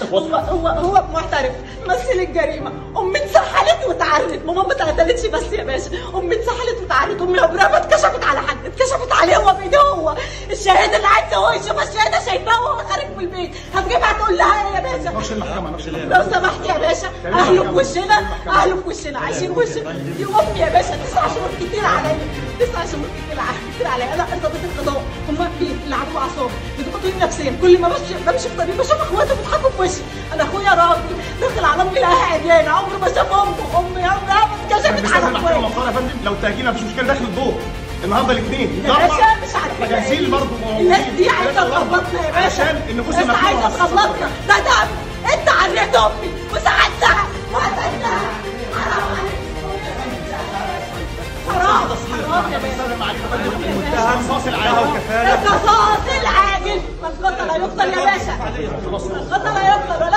هو هو هو معترف مثل الجريمه امي اتسحلت واتعرت ماما ما اتقتلتش بس يا باشا امي اتسحلت واتعرت امي عمرها ما اتكشفت على حد اتكشفت عليه هو بايده هو الشهاده اللي عايزه هو يشوف الشهاده شايفاها وهو خارج من البيت هتجيبها تقول لها ايه يا باشا نفس المحكمه نفس المحكمه لو سمحت يا باشا اهله في وشنا اهله في وشنا عايشين في وشنا دي امي يا باشا تسع شهور كتير عليا تسع شهور كتير ع- كتير عليا انا ارتبط القضاء هم بيلعبوا اعصابي بيضغطوني نفسيا كل ما بمشي بمشي في طريق بشوف اخواتي بيضحكوا في وشي انا اخويا راجل داخل على امي لها عريان عمره ما شاف امه امي عمرها ما اتكشفت بس على المحكمه اخواتي مقرره يا فندم لو تاجينا مفيش مشكله داخل الدور النهارده الاثنين يا باشا مش عارفه جاهزين برضه الناس دي عايزه تخبطنا يا باشا عشان النفوس الناس المفتوحة عايزه تخبطنا ده دم انت عريت امي وساعدتها وقتلتها حرام عليك. حرام حرام يا باشا المتهم فاصل عاجل القصاص العاجل من قتل يقتل يا باشا من قتل يقتل